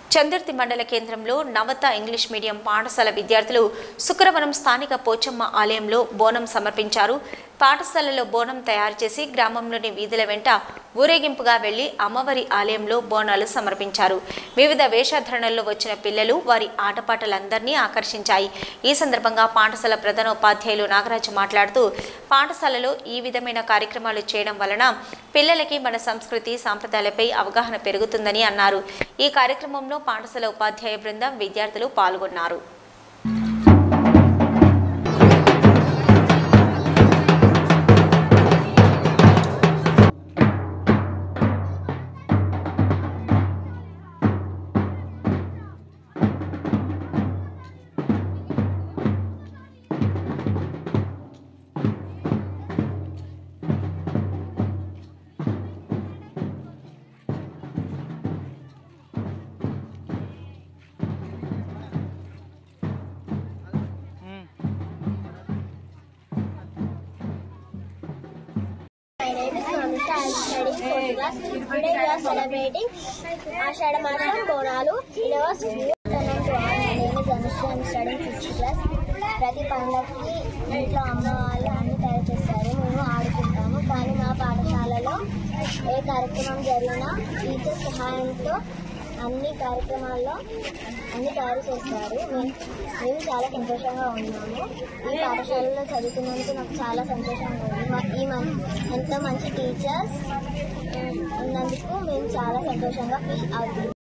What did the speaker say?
చందుర్తి మండల కేంద్రంలో నవత English medium పాఠశాల విద్యార్థులు శుక్రవారం స్థానిక పోచమ్మ ఆలయంలో బోనం సమర్పించారు పాఠశాలలో బోనం తయారు చేసి గ్రామంలోని వీధుల వెంట ఊరేగింపుగా వెళ్లి అమ్మవారి ఆలయంలో బోనాలు సమర్పించారు వివిధ వేషధరణల్లో వచ్చిన పిల్లలు వారి ఆటపాటలందరినీ ఆకర్షించాయి ఈ సందర్భంగా పాఠశాల ప్రధాన ఉపాధ్యాయులు నాగరాజు మాట్లాడుతూ పాఠశాలలో ఈ విధమైన కార్యక్రమాలు చేయడం వలన పిల్లలకి మన సంస్కృతి సాంప్రదాయాలపై అవగాహన పెరుగుతుందని అన్నారు ఈ కార్యక్రమంలో పాఠశాల ఉపాధ్యాయ బృందం విద్యార్థులు పాల్గొన్నారు My name is Mamita. I am studying fourth class. Today we are celebrating Ashada Masam Bonalu in our school. Turn to all. My name is Anushka. I am studying fifth class. ప్రతి పండగకి ఇంట్లో అమ్మ వాళ్ళు అన్ని తయారు చేస్తారు మేము ఆడుకుంటాము కానీ మా పాఠశాలలో ఏ కార్యక్రమం జరిగినా టీచర్ సహాయంతో అన్ని కార్యక్రమాల్లో అన్ని తయారు చేస్తారు మేము మేము చాలా సంతోషంగా ఉన్నాము ఈ పాఠశాలలో చదువుకున్నందుకు నాకు చాలా సంతోషంగా ఉంది మా ఈ మన్ ఎంతో మంచి టీచర్స్ ఉన్నందుకు మేము చాలా సంతోషంగా ఫీల్ అవుతున్నాం